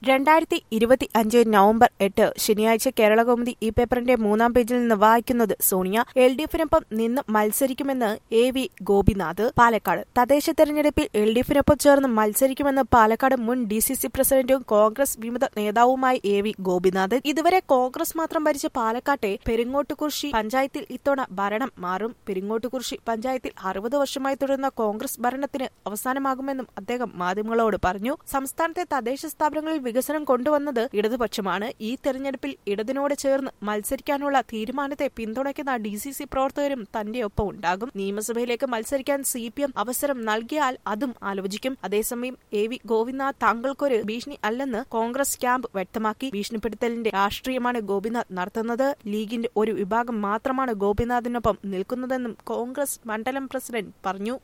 രണ്ടായിരത്തി ഇരുപത്തി അഞ്ച് നവംബർ എട്ട് ശനിയാഴ്ച കേരളകൗമുദി ഈ പേപ്പറിന്റെ മൂന്നാം പേജിൽ നിന്ന് വായിക്കുന്നത് സോണിയ എൽ ഡി എഫിനൊപ്പം നിന്ന് മത്സരിക്കുമെന്ന് എ വി ഗോപിനാഥ് പാലക്കാട് തദ്ദേശ തെരഞ്ഞെടുപ്പിൽ എൽ ഡി എഫിനൊപ്പം ചേർന്ന് മത്സരിക്കുമെന്ന് പാലക്കാട് മുൻ ഡി സി സി പ്രസിഡന്റും കോൺഗ്രസ് വിമത നേതാവുമായ എ വി ഗോപിനാഥ് ഇതുവരെ കോൺഗ്രസ് മാത്രം ഭരിച്ച പാലക്കാട്ടെ പെരിങ്ങോട്ടുകുറിശി പഞ്ചായത്തിൽ ഇത്തവണ ഭരണം മാറും പെരിങ്ങോട്ടുകുറിശി പഞ്ചായത്തിൽ അറുപത് വർഷമായി തുടരുന്ന കോൺഗ്രസ് ഭരണത്തിന് അവസാനമാകുമെന്നും അദ്ദേഹം മാധ്യമങ്ങളോട് പറഞ്ഞു സംസ്ഥാനത്തെ തദ്ദേശ സ്ഥാപനങ്ങളിൽ വികസനം കൊണ്ടുവന്നത് ഇടതുപക്ഷമാണ് ഈ തെരഞ്ഞെടുപ്പിൽ ഇടതിനോട് ചേർന്ന് മത്സരിക്കാനുള്ള തീരുമാനത്തെ പിന്തുണയ്ക്കുന്ന ഡി സി സി പ്രവർത്തകരും തന്റെ ഒപ്പം ഉണ്ടാകും നിയമസഭയിലേക്ക് മത്സരിക്കാൻ സി പി എം അവസരം നൽകിയാൽ അതും ആലോചിക്കും അതേസമയം എ വി ഗോപിനാഥ് താങ്കൾക്കൊരു ഭീഷണി അല്ലെന്ന് കോൺഗ്രസ് ക്യാമ്പ് വ്യക്തമാക്കി ഭീഷണിപ്പെടുത്തലിന്റെ രാഷ്ട്രീയമാണ് ഗോപിനാഥ് നടത്തുന്നത് ലീഗിന്റെ ഒരു വിഭാഗം മാത്രമാണ് ഗോപിനാഥിനൊപ്പം നിൽക്കുന്നതെന്നും കോൺഗ്രസ് മണ്ഡലം പ്രസിഡന്റ് പറഞ്ഞു